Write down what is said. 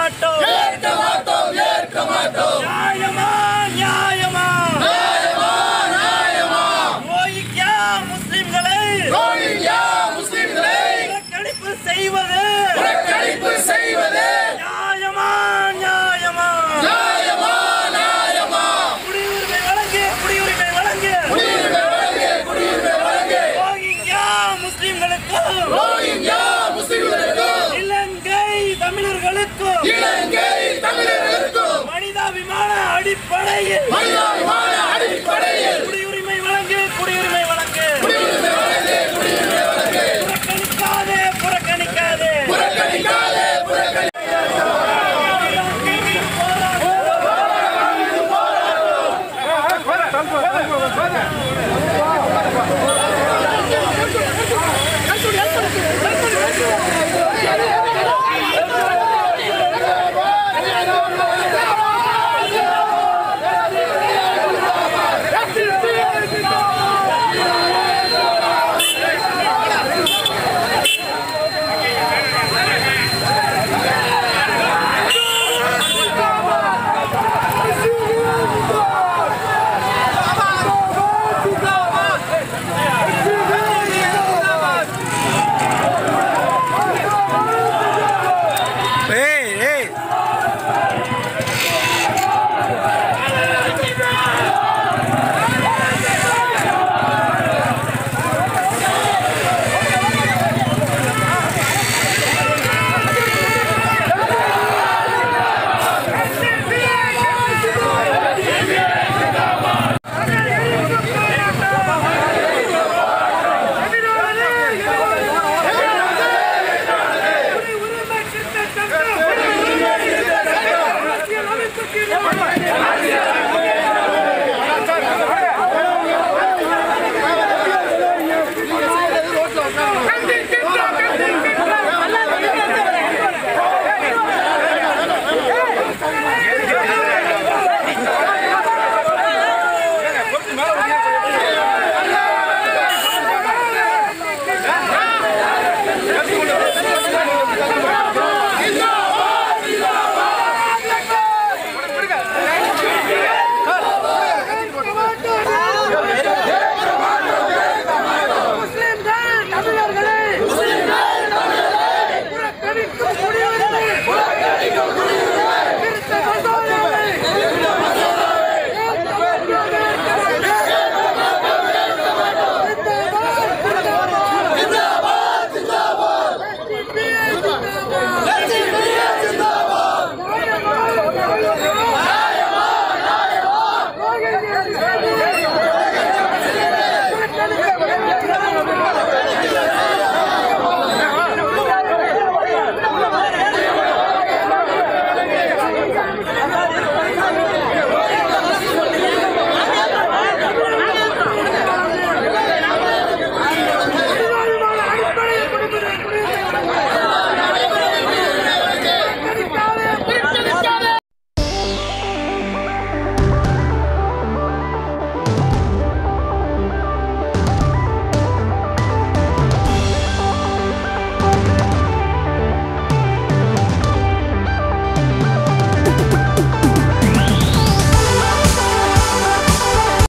மாட்டோம் ஏற்க மாட்டோம் ஏற்க மாட்டோம் நியாயமா நியாயமா நியாயமா நியாயமா ரோஹிங்யா முஸ்லிம்களை ரோஹிங்யா முஸ்லிம்களை புறக்கணிப்பு செய்வது புறக்கணிப்பு செய்வது நியாயமா நியாயமா நியாயமா நியாயமா குடியுரிமை வழங்கு குடியுரிமை வழங்கு குடியுரிமை வழங்கு குடியுரிமை வழங்கு ரோஹிங்யா முஸ்லிம்களுக்கும் ரோஹிங்யா முஸ்லிம்களுக்கும் இலங்கை தமிழர்களுக்கும் இலங்கை தமிழர்களுக்கும் மனிதாபிமான அடிப்படையில் மனிதாபிமான அடிப்படையில் குடியுரிமை வழங்கு குடியுரிமை வழங்கு குடியுரிமை வழங்கு குடியுரிமை வழங்கு புறக்கணிக்காதே புறக்கணிக்காதே புறக்கணிக்காதே புறக்கணி ஏய் ஏய்